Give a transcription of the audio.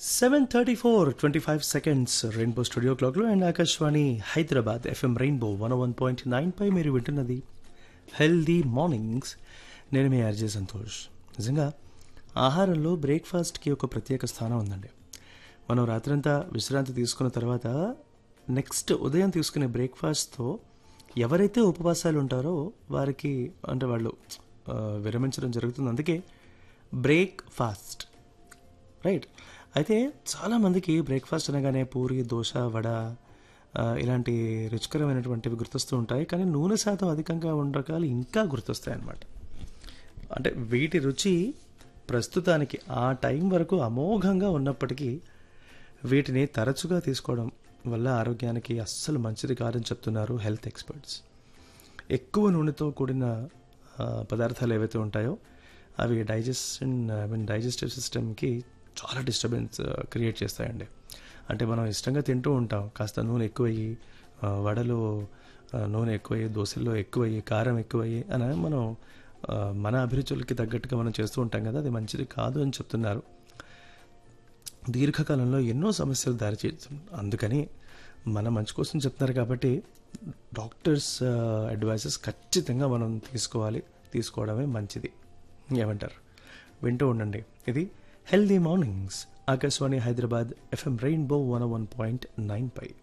seven thirty four twenty five seconds rainbow studio క్లాక్లో and Akashvani Hyderabad FM rainbow one one point nine పై మీరు వింటున్నది healthy mornings నేను మీ RJ Santosh నిజంగా ఆహారంలో బ్రేక్ఫాస్ట్కి ఒక ప్రత్యేక స్థానం ఉందండి మనం రాత్రంతా విశ్రాంతి తీసుకున్న తర్వాత నెక్స్ట్ ఉదయం తీసుకునే బ్రేక్ఫాస్ట్తో ఎవరైతే ఉపవాసాలు ఉంటారో వారికి అంటే వాళ్ళు ఆ, విరమించడం జరుగుతుంది అందుకే బ్రేక్ ఫాస్ట్ రైట్ అయితే చాలామందికి బ్రేక్ఫాస్ట్ అనగానే పూరి దోశ వడ ఆ, ఇలాంటి రుచికరమైనటువంటివి గుర్తొస్తూ ఉంటాయి కానీ నూనె శాతం అధికంగా ఉన్న రకాలు ఇంకా గుర్తొస్తాయి అన్నమాట అంటే వీటి రుచి ప్రస్తుతానికి ఆ టైం వరకు అమోఘంగా ఉన్నప్పటికీ వీటిని తరచుగా తీసుకోవడం వల్ల ఆరోగ్యానికి అస్సలు మంచిది కాదని చెప్తున్నారు హెల్త్ ఎక్స్పర్ట్స్ ఎక్కువ నూనెతో కూడిన ఆ, పదార్థాలు ఏవైతే ఉంటాయో అవి డైజెషన్ ఐ మీన్ డైజెస్టివ్ సిస్టమ్కి చాలా డిస్టర్బెన్స్ క్రియేట్ చేస్తాయండి అంటే మనం ఇష్టంగా తింటూ ఉంటాం కాస్త నూనె ఎక్కువయ్యి ఆ, వడలు ఆ, నూనె ఎక్కువయ్యి దోశల్లో ఎక్కువయ్యి కారం ఎక్కువయ్యి అని మనం ఆ, మన అభిరుచులకి తగ్గట్టుగా మనం చేస్తూ ఉంటాం కదా అది మంచిది కాదు అని చెప్తున్నారు దీర్ఘకాలంలో ఎన్నో సమస్యలు దారి చేస్తుంది అందుకని మన మంచి కోసం చెప్తున్నారు కాబట్టి డాక్టర్స్ అడ్వైసెస్ ఖచ్చితంగా మనం తీసుకోవాలి తీసుకోవడమే మంచిది ఏమంటారు వింటూ ఉండండి ఇది healthy mornings Akashvani Hyderabad FM rainbow one one point nine పై